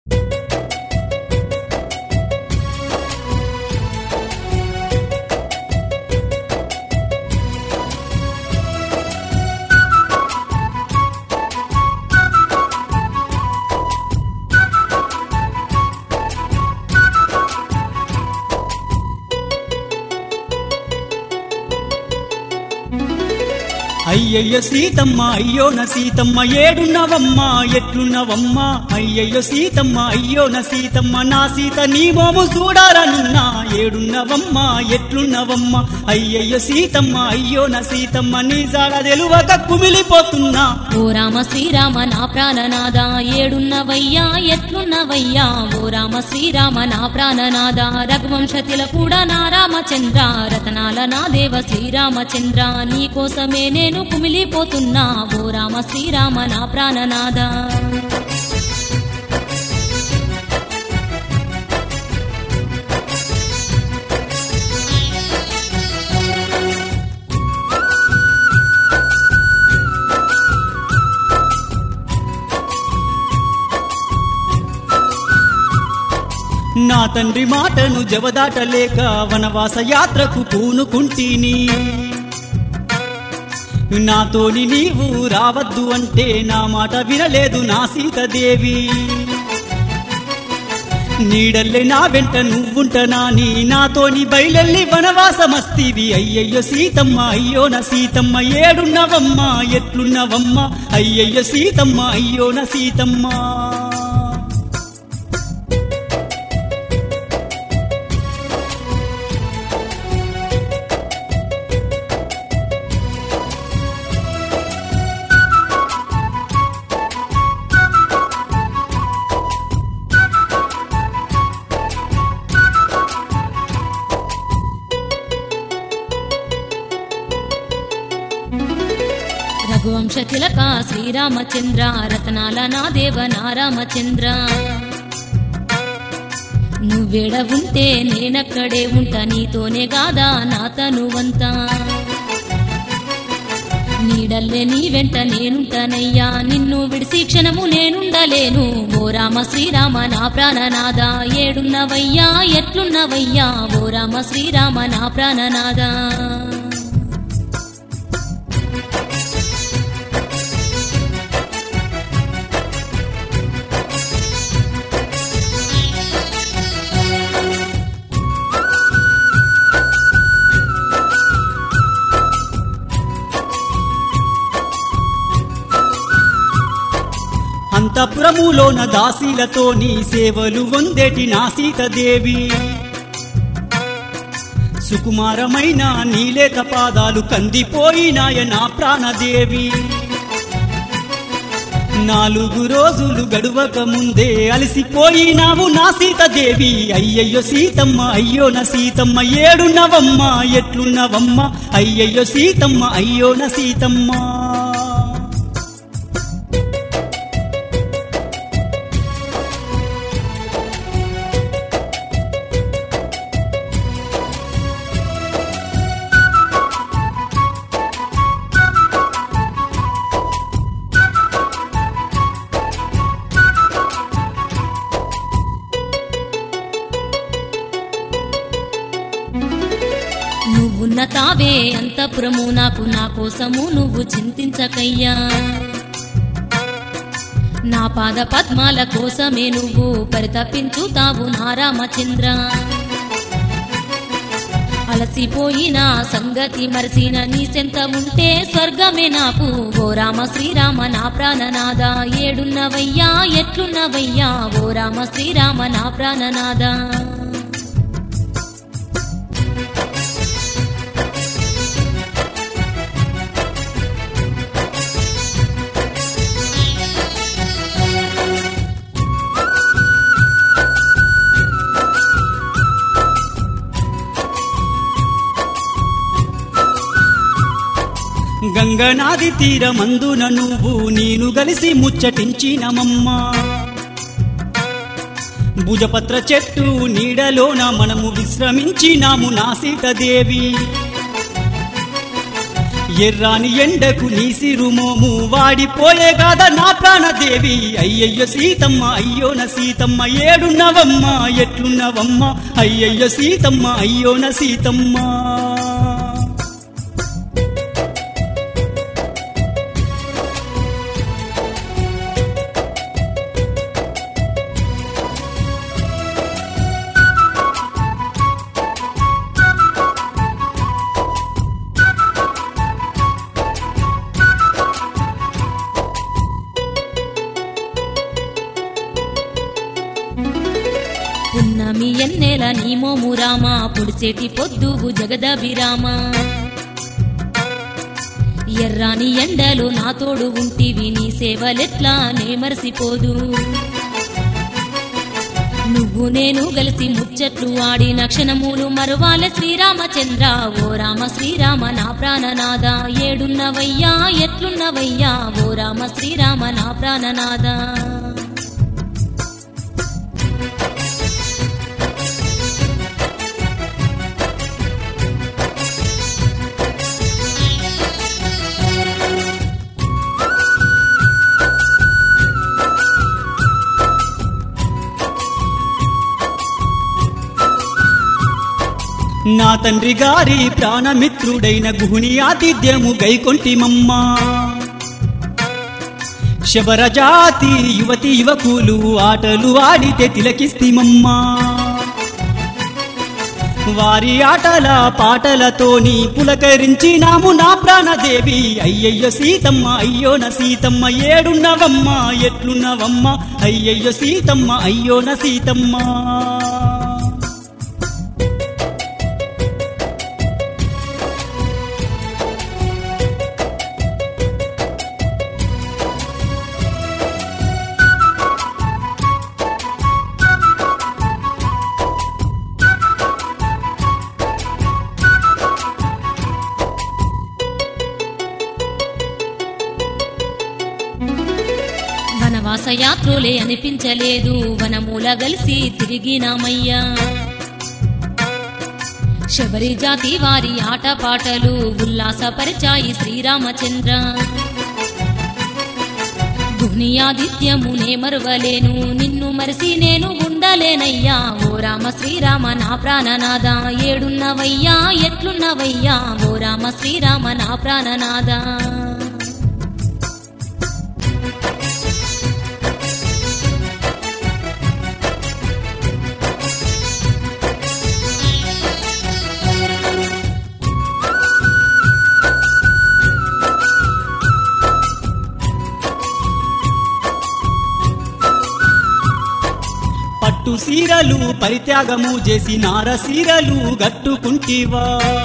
అయ్యయ్య సీతమ్మ అయ్యో నా సీతమ్మ ఏడున్నవమ్మా ఎట్లున్నవమ్మా అయ్యయ్య సీతమ్మ అయ్యో నా సీతమ్మ నా సీత నీ మోము చూడాలనున్నా ఏడున్నవమ్మా ఎట్లున్నవమ్మా అయ్యయ్య సీతమ్మ అయ్యో నా సీతమ్మ నీ జాడ తెలువక కుమిలిపోతున్నా ఓ రామ శ్రీరామ నా ప్రాణనాద ఏడున్నవయ్యా ఎట్లున్నవయ్యా ఓ రామ శ్రీరామ నా ప్రాణనాద రఘువంశ కూడా నా రామచంద్ర రతనాల నా దేవ శ్రీరామచంద్ర నీ కోసమే నేను కుమిలిపోతున్నా ఓ రామ శ్రీరామ నా ప్రాణనాద నా తండ్రి మాటను జవదాటలేక వనవాస యాత్రకు పూనుకుంటీని నాతోని నీవు రావద్దు అంటే నా మాట వినలేదు నా సీతదేవి నీడల్లే నా వెంట నువ్వుంటనాని నాతోని బయలెల్లి వనవాసమస్తివి అయ్యయ్యో సీతమ్మ అయ్యో నా సీతమ్మ ఏడున్నవమ్మ ఎట్లున్నవమ్మ అయ్యయ్యో సీతమ్మ అయ్యో నా సీతమ్మ రఘువంశ తిలక శ్రీరామచంద్ర రతనాల నా దేవ నా రామచంద్ర నువ్వేడ ఉంటే నేనక్కడే ఉంటా నీతోనే గాదా నా తనువంతా నీడల్లే నీ వెంట నేనుంటానయ్యా నిన్ను విడిసి క్షణము నేనుండలేను ఓ రామ శ్రీరామ నా ప్రాణనాద ఏడున్నవయ్యా ఎట్లున్నవయ్యా ఓ రామ శ్రీరామ నా ప్రాణనాదా అంతఃపురములోన దాసీలతో నీ సేవలు వందేటి నా సీతదేవి సుకుమారమైన నీలేత పాదాలు కందిపోయినాయ నా ప్రాణదేవి నాలుగు రోజులు గడువక ముందే అలసిపోయినావు నా సీతదేవి అయ్యయ్యో సీతమ్మ అయ్యో నా సీతమ్మ ఏడున్నవమ్మ ఎట్లున్నవమ్మ అయ్యయ్యో సీతమ్మ అయ్యో నా సీతమ్మ నువ్వున్న తావే అంతపురము నాకు నా కోసము నువ్వు చింతించకయ్యా నా పాద పద్మాల కోసమే నువ్వు పరితపించుతావు నా రామచంద్ర అలసిపోయిన సంగతి మరసిన నీ సెంత ఉంటే స్వర్గమే నాకు ఓ రామ శ్రీరామ నా ప్రాణనాద ఏడున్నవయ్యా ఎట్లున్నవయ్యా ఓ రామ శ్రీరామ నా ప్రాణనాద గంగనాది తీరమందున నువ్వు నేను గలిసి ముచ్చటించినమమ్మా భుజపత్ర చెట్టు నీడలోన మనము విశ్రమించినాము నా సీతదేవి ఎర్రాని ఎండకు నీ సిరుమోము వాడిపోయే గాద నా ప్రాణదేవి అయ్యయ్యో సీతమ్మ అయ్యోన సీతమ్మ ఏడున్నవమ్మ ఎట్లున్నవమ్మ అయ్యయ్యో సీతమ్మ అయ్యోన సీతమ్మ పున్నమి ఎన్నెల నీ మోము రామ పొడిచేటి పొద్దువు జగదభిరామ ఎర్రాని ఎండలు నా తోడు ఉంటివి నీ సేవలెట్లా నే మరసిపోదు నువ్వు నేను కలిసి ముచ్చట్లు ఆడిన క్షణములు మరువాలె శ్రీరామచంద్ర ఓ రామ శ్రీరామ నా ప్రాణనాద ఏడున్నవయ్యా ఎట్లున్నవయ్యా ఓ రామ శ్రీరామ నా ప్రాణనాద నా తండ్రి గారి ప్రాణమిత్రుడైన గుహుని ఆతిథ్యము గైకొంటిమమ్మా శబరజాతి యువతి యువకులు ఆటలు ఆడితే తిలకిస్తిమమ్మా వారి ఆటల పాటలతోని పులకరించినాము నా ప్రాణదేవి అయ్యయ్యో సీతమ్మ అయ్యోన సీతమ్మ ఏడున్నవమ్మ ఎట్లున్నవమ్మ అయ్యయ్యో సీతమ్మ అయ్యోన సీతమ్మ వనవాస యాత్రులే అనిపించలేదు వనమూల గలిసి తిరిగినామయ్యా శబరి జాతి వారి ఆటపాటలు ఉల్లాసపరిచాయి శ్రీరామచంద్ర దునియాదిత్యము నే మరువలేను నిన్ను మరిసి నేను ఉండలేనయ్యా ఓ రామ శ్రీరామ నా ప్రాణనాద ఏడున్నవయ్యా ఎట్లున్నవయ్యా ఓ రామ శ్రీరామ నా ప్రాణనాద పట్టు సీరలు పరిత్యాగము చేసి నార సీరలు గట్టుకుంటివా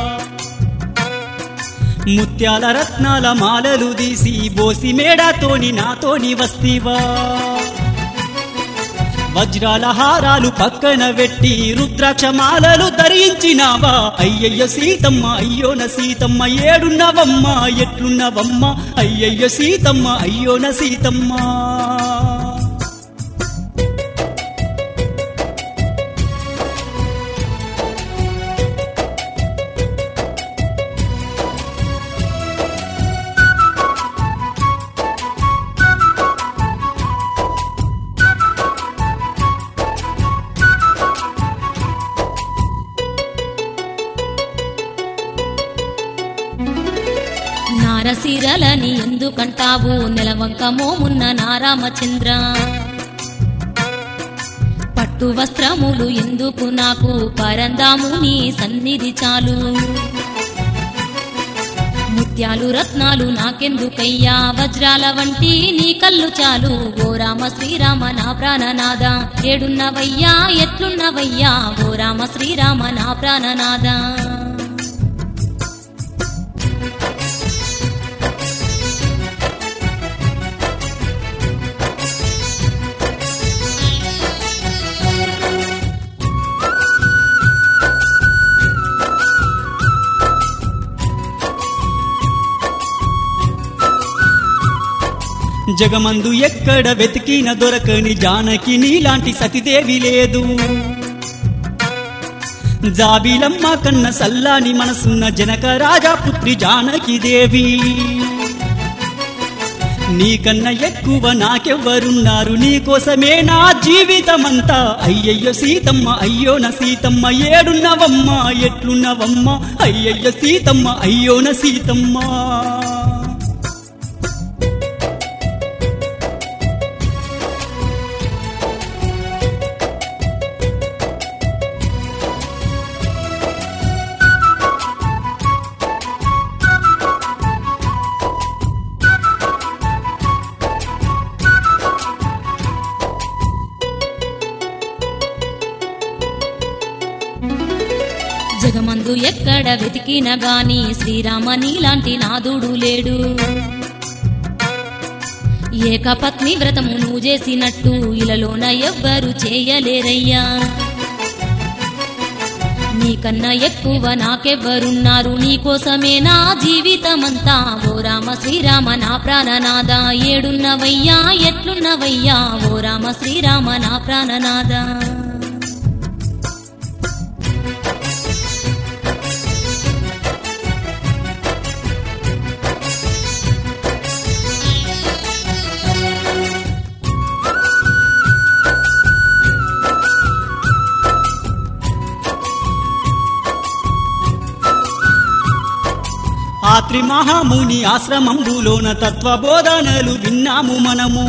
ముత్యాల రత్నాల మాలలు తీసి బోసి మేడతోని నాతోని వస్తివా వజ్రాల హారాలు పక్కన పెట్టి రుద్రాక్ష మాలలు ధరించినావా అయ్యయ్య సీతమ్మ అయ్యోన సీతమ్మ ఏడున్నవమ్మ ఎట్లున్నవమ్మ అయ్యయ్య సీతమ్మ అయ్యోన సీతమ్మ నారసీరలని ఎందుకంటావు నెలవంక మోమున్న నారామచంద్ర పట్టు వస్త్రములు ఎందుకు నాకు పరందాము నీ సన్నిధి చాలు ముత్యాలు రత్నాలు నాకెందుకయ్యా వజ్రాల వంటి నీ కళ్ళు చాలు ఓ రామ శ్రీరామ నా ప్రాణనాద ఏడున్నవయ్యా ఎట్లున్నవయ్యా ఓ రామ శ్రీరామ నా ప్రాణనాద జగమందు ఎక్కడ వెతికిన దొరకని జానకి నీలాంటి సతిదేవి లేదు జాబిలమ్మ కన్న సల్లాని మనసున్న జనక రాజా పుత్రి జానకి దేవి నీకన్నా ఎక్కువ నాకెవ్వరున్నారు నీకోసమే నా జీవితమంతా అయ్యయ్యో సీతమ్మ అయ్యో నా సీతమ్మ ఏడున్నవమ్మ ఎట్లున్నవమ్మ అయ్యయ్యో సీతమ్మ అయ్యో నా సీతమ్మ జగమందు ఎక్కడ వెతికిన గాని శ్రీరామ నీలాంటి నాదుడు లేడు ఏకపత్ని వ్రతము నువ్వు చేసినట్టు ఇలలోన ఎవ్వరు చేయలేరయ్యా నీకన్నా ఎక్కువ నాకెవ్వరున్నారు నీకోసమే నా జీవితమంతా ఓ రామ శ్రీరామ నా ప్రాణనాద ఏడున్నవయ్యా ఎట్లున్నవయ్యా ఓ రామ శ్రీరామ నా ప్రాణనాద ఆత్రి మహాముని ఆశ్రమంబులోన తత్వబోధనలు విన్నాము మనము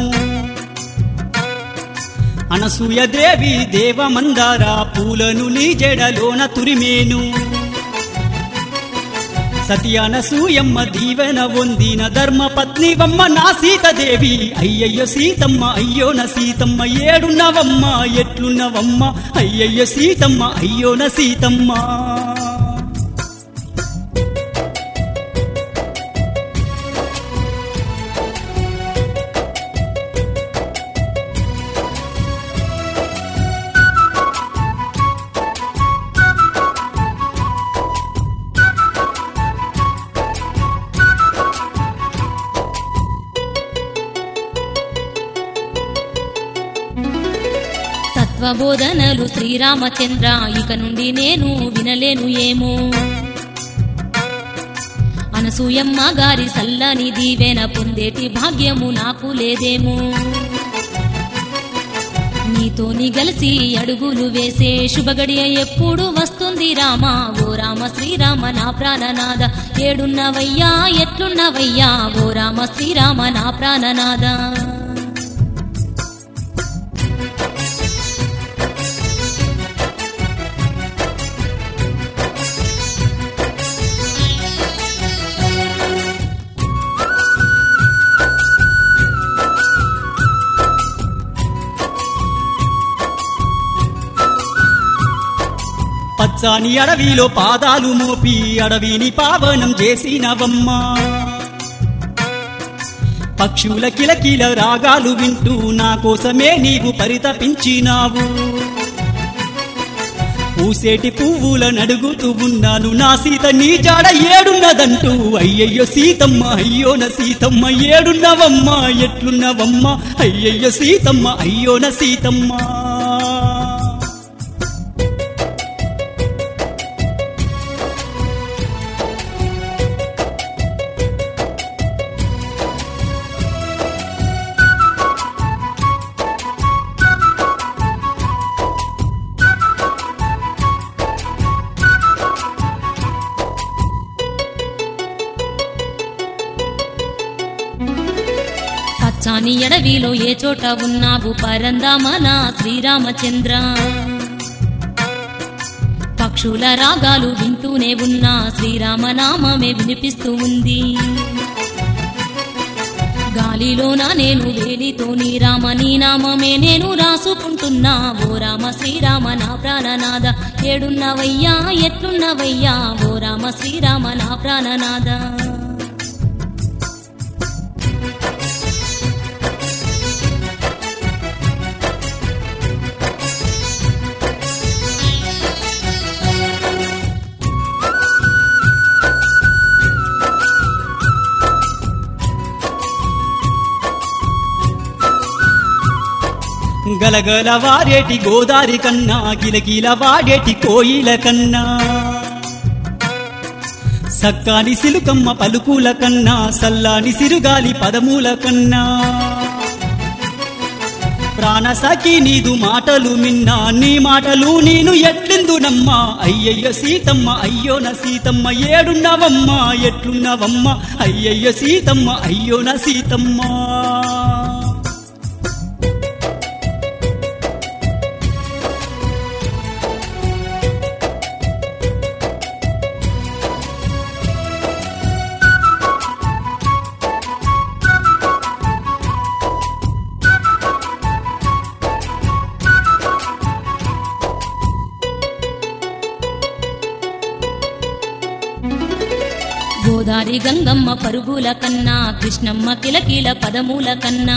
అనసూయ దేవి దేవమందార పూలను నీ జడలోన తురిమేను సతి అనసూయమ్మ దీవెన పొందిన ధర్మపత్ని వమ్మ నా సీతదేవి అయ్యయ్య సీతమ్మ అయ్యో నా సీతమ్మ ఏడున్నవమ్మ ఎట్లున్నవమ్మ అయ్యయ్య సీతమ్మ అయ్యో నా సీతమ్మ తత్వబోధనలు శ్రీరామచంద్ర ఇక నుండి నేను వినలేను ఏమో అనసూయమ్మ గారి సల్లని దీవెన పొందేటి భాగ్యము నాకు లేదేమో నీతోని గలిసి అడుగులు వేసే శుభగడియ ఎప్పుడు వస్తుంది రామా ఓ రామ శ్రీరామ నా ప్రాణనాద ఏడున్నవయ్యా ఎట్లున్నవయ్యా ఓ రామ శ్రీరామ నా ప్రాణనాద పచ్చాని అడవిలో పాదాలు మోపి అడవిని పావనం చేసినవమ్మా పక్షుల కిలకిల రాగాలు వింటూ నా కోసమే నీవు పరితపించినావు పూసేటి పువ్వుల నడుగుతూ ఉన్నాను నా సీత నీ జాడ ఏడున్నదంటూ అయ్యయ్యో సీతమ్మ అయ్యో నా సీతమ్మ ఏడున్నవమ్మ ఎట్లున్నవమ్మ అయ్యయ్యో సీతమ్మ అయ్యో నా సీతమ్మ పచ్చాని ఎడవిలో ఏ చోట ఉన్నావు పరందామన శ్రీరామచంద్ర పక్షుల రాగాలు వింటూనే ఉన్నా శ్రీరామనామమే వినిపిస్తూ ఉంది గాలిలోన నేను వేలితో నీ రామ నీ నామమే నేను రాసుకుంటున్నా ఓ రామ శ్రీరామ నా ప్రాణనాద ఏడున్నవయ్యా ఎట్లున్నవయ్యా ఓ రామ శ్రీరామ నా ప్రాణనాద గలగల వాడేటి గోదారి కన్నా గిలగిల వాడేటి కోయిల కన్నా సక్కాని సిలుకమ్మ పలుకుల కన్నా సల్లాని సిరుగాలి పదముల కన్నా ప్రాణసఖి నీదు మాటలు మిన్నా నీ మాటలు నేను ఎట్లెందునమ్మా అయ్యయ్య సీతమ్మ అయ్యో నా సీతమ్మ ఏడున్నవమ్మా ఎట్లున్నవమ్మ అయ్యయ్య సీతమ్మ అయ్యో నా సీతమ్మ గోదారి గంగమ్మ పరుగుల కన్నా కృష్ణమ్మ కిలకిల పదముల కన్నా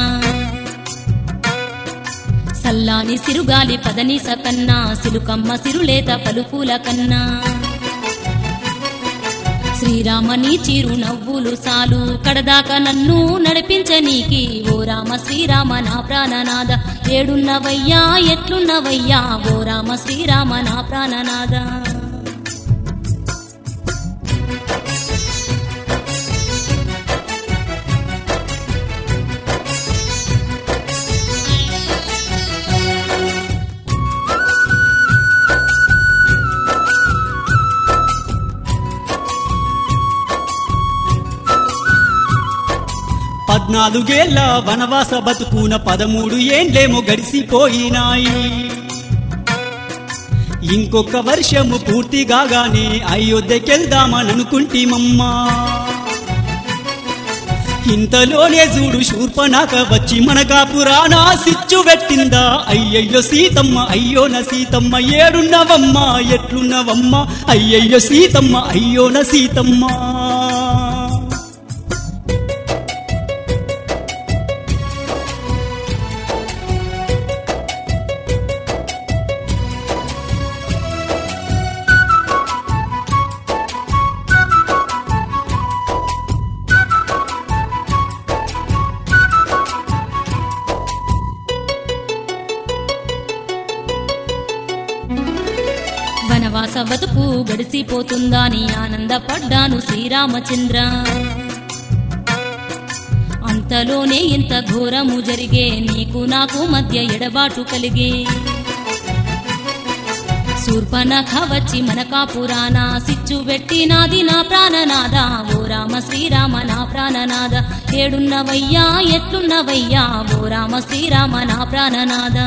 సల్లాని సిరుగాలి పదనిస కన్నా సిలుకమ్మ సిరులేత పలుపుల కన్నా శ్రీరామని చిరు నవ్వులు సాలు కడదాకా నన్ను నడిపించనీకి ఓ రామ శ్రీరామ నా ప్రాణనాద ఏడున్నవయ్యా ఎట్లున్నవయ్యా ఓ రామ శ్రీరామ నా ప్రాణనాద పద్నాలుగేళ్ల వనవాస బతుకున పదమూడు ఏండ్లేమో గడిసిపోయినాయి ఇంకొక వర్షము పూర్తి కాగానే అయోధ్యకెళ్దామని అనుకుంటిమమ్మా ఇంతలోనే చూడు శూర్పణాక వచ్చి మన కాపురాన సిచ్చు పెట్టిందా అయ్యయ్యో సీతమ్మ అయ్యో నా సీతమ్మ ఏడున్నవమ్మ ఎట్లున్నవమ్మ అయ్యయ్యో సీతమ్మ అయ్యో నా సీతమ్మ వనవాస బతుకు గడిసిపోతుందని ఆనందపడ్డాను శ్రీరామచంద్ర అంతలోనే ఇంత ఘోరము జరిగే నీకు నాకు మధ్య ఎడబాటు కలిగే శూర్పనఖ వచ్చి మన కాపురాన సిచ్చు పెట్టినాది నా ప్రాణనాద ఓ రామ శ్రీరామ నా ప్రాణనాద ఏడున్నవయ్యా ఎట్లున్నవయ్యా ఓ రామ శ్రీరామ నా ప్రాణనాద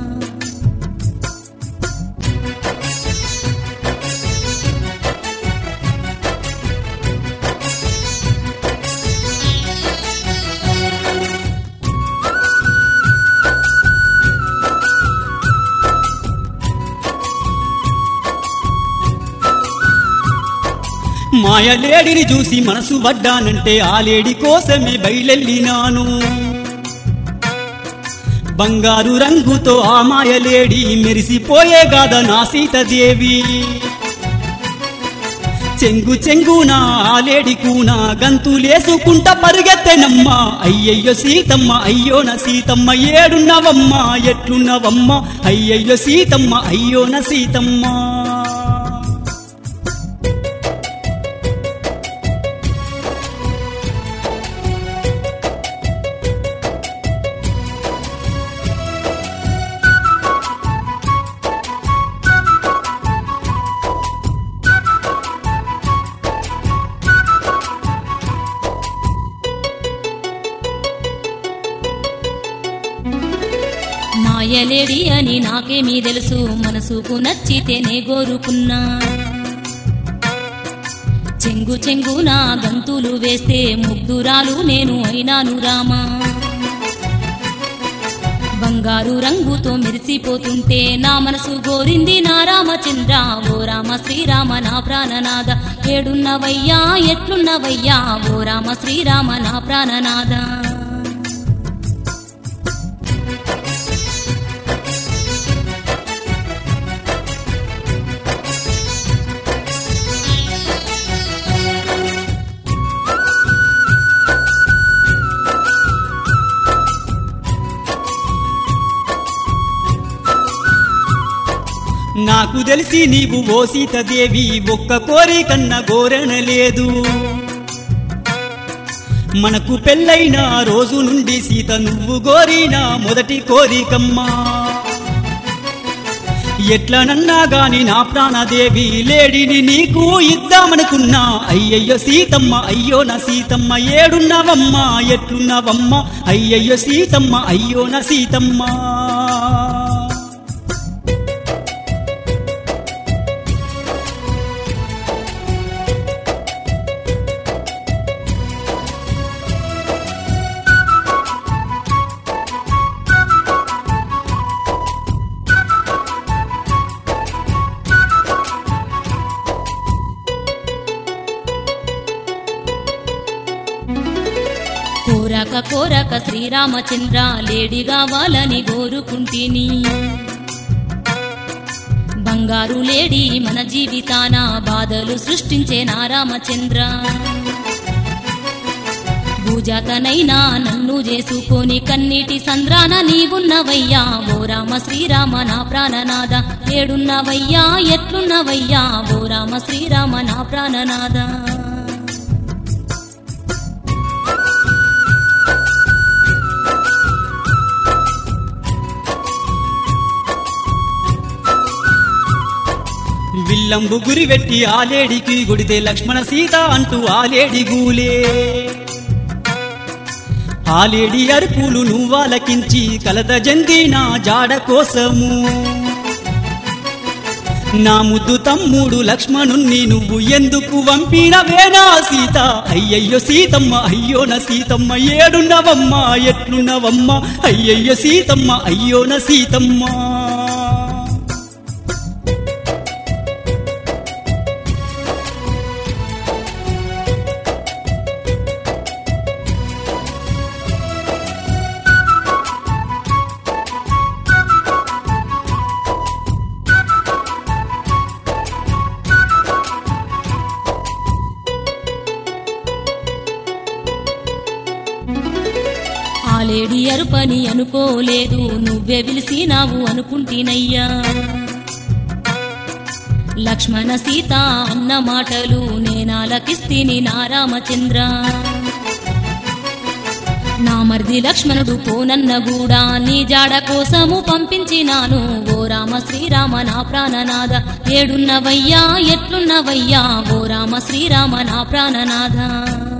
మాయలేడిని చూసి మనసు పడ్డానంటే ఆ లేడి కోసమే బయలెళ్ళినాను బంగారు రంగుతో ఆ మాయలేడి మెరిసిపోయే గాద నా సీతదేవి చెంగు చెంగున ఆ లేడి కూన గంతులేసుకుంట పరుగెత్తెనమ్మా అయ్యయ్యో సీతమ్మ అయ్యో నా సీతమ్మ ఏడున్నవమ్మ ఎట్లున్నవమ్మ అయ్యయ్యో సీతమ్మ అయ్యో నా సీతమ్మ మాయలేడి అని నాకేమీ తెలుసు మనసుకు నచ్చితేనే గోరుకున్నా చెంగు చెంగున గంతులు వేస్తే ముగ్ధురాలు నేను అయినాను రామా బంగారు రంగుతో మెరిసిపోతుంటే నా మనసు గోరింది నా రామచంద్ర ఓ రామ శ్రీరామ నా ప్రాణనాద ఏడున్నవయ్యా ఎట్లున్నవయ్యా ఓ రామ శ్రీరామ నా ప్రాణనాద నాకు తెలిసి నీవు ఓ సీతదేవి ఒక్క కోరికన్న గోరెనలేదు మనకు పెళ్ళైన రోజు నుండి సీత నువ్వు గోరిన మొదటి కోరికమ్మా ఎట్లనన్నా గాని నా ప్రాణదేవి లేడిని నీకు ఇద్దామనుకున్నా అయ్యయ్యో సీతమ్మ అయ్యో నా సీతమ్మ ఏడున్నవమ్మా ఎట్లున్నవమ్మా అయ్యయ్యో సీతమ్మ అయ్యో నా సీతమ్మ కోరక కోరక శ్రీరామచంద్ర లేడి కావాలని కోరుకుంటిని బంగారు లేడి మన జీవితాన బాధలు సృష్టించే నా రామచంద్ర భూజాతనైనా నన్ను చేసుకొని కన్నీటి సంద్రాన నీవున్నవయ్యా ఓ రామ శ్రీరామ నా ప్రాణనాద ఏడున్నవయ్యా ఎట్లున్నవయ్యా ఓ రామ శ్రీరామ నా ప్రాణనాద విల్లంబు గురివెట్టి ఆలేడికి గుడితే లక్ష్మణ సీత అంటూ ఆలేడి గూలే ఆలేడి అరుపులు నువ్వాలకించి కలత జంది నా జాడ కోసము నా ముద్దు తమ్ముడు లక్ష్మణుణ్ణి నువ్వు ఎందుకు వంపినవేనా సీత అయ్యయ్యో సీతమ్మ అయ్యో నా సీతమ్మ ఏడున్నవమ్మా ఎట్లున్నవమ్మా అయ్యయ్యో సీతమ్మ అయ్యో నా సీతమ్మ ఆలేడి అరుపని అనుకోలేదు నువ్వే పిలిసినావు అనుకుంటినయ్యా లక్ష్మణ సీత అన్న మాటలు నేనాలకిస్తిని నా రామచంద్ర నా మర్ది లక్ష్మణుడు పోనన్న కూడా నీ జాడ కోసము పంపించినాను ఓ రామ శ్రీరామ నా ప్రాణనాథ ఏడున్నవయ్యా ఎట్లున్నవయ్యా ఓ రామ శ్రీరామ నా ప్రాణనాథ